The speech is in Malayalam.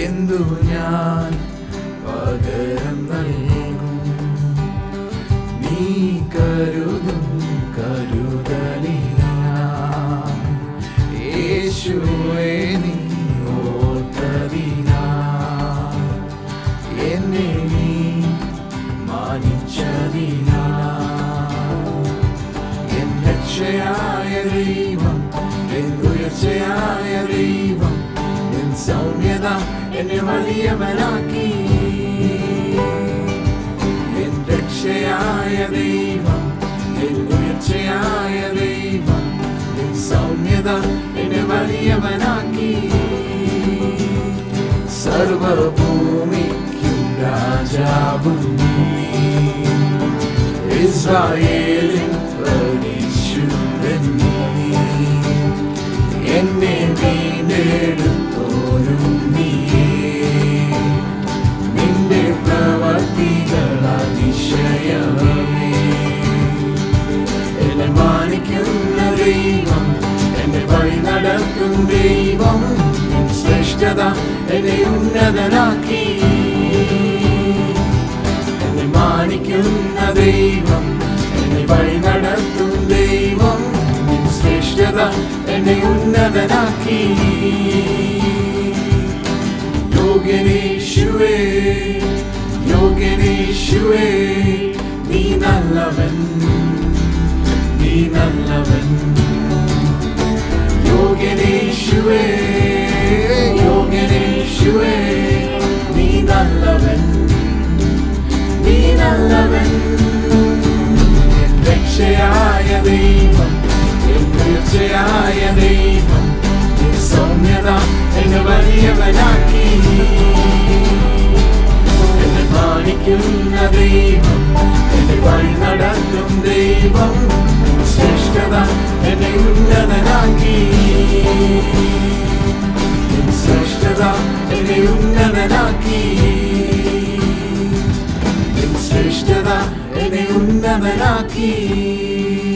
എന്തു ഞാൻ പകരം നൽകും നീ കരുതും കരുതലിനാ യേശുവേ നീ ഓർത്തതിനാ എന്നെ നീ മാനിച്ചതിനാ എൻ രക്ഷയായ ദൈവം എൻ ഉയർച്ചയായ ദൈവം എൻ സൗമ്യത എന്നെ വലിയവനാക്കി എൻ രക്ഷയായ ദൈവം എൻ ഉയർച്ചയായ ദൈവം എൻ സൗമ്യത എന്നെ വലിയവനാക്കി സർവഭൂമിക്കും രാജാവും നീ ഇസ്രായേലിൻ പരിശുദ്ധൻ നീ എന്നെ വീണ്ടെടുത്തോരും നീയേ നിന്റെ പ്രവർത്തികൾ അതിശയമേ എന്നെ മാനിക്കുന്ന ദൈവം എന്നെ വഴി നടക്കും ദൈവം നിൻ ശ്രേഷ്ഠത എന്നെ ഉന്നതനാക്കി എന്നെ മാനിക്കുന്ന ദൈവം എന്നെ വഴി നടത്തും ദൈവം നിൻ ശ്രേഷ്ഠത എന്നെ ഉന്നതനാക്കി യോഗനേശുവേ യോഗനേശുവേ നീ നല്ലവൻ നീ നല്ലവൻ യോഗനേശുവേ യോഗനേശുവേ നീ നല്ലവൻ നീ നല്ലവൻ എൻ രക്ഷയായ ദൈവം എൻ തീർച്ചയായ ദൈവം നിൻ സൗമ്യത എന്നെ വലിയവനാക്കി എന്നെ മാനിക്കുന്ന ദൈവം എന്നെ വഴി നടത്തും ദൈവം നിൻ ശ്രേഷ്ഠത എന്നെ ഉന്നതനാക്കി നിൻ ശ്രേഷ്ഠത എന്നെ ഉന്നതനാക്കി നിൻ ശ്രേഷ്ഠത എന്നെ ഉന്നതനാക്കി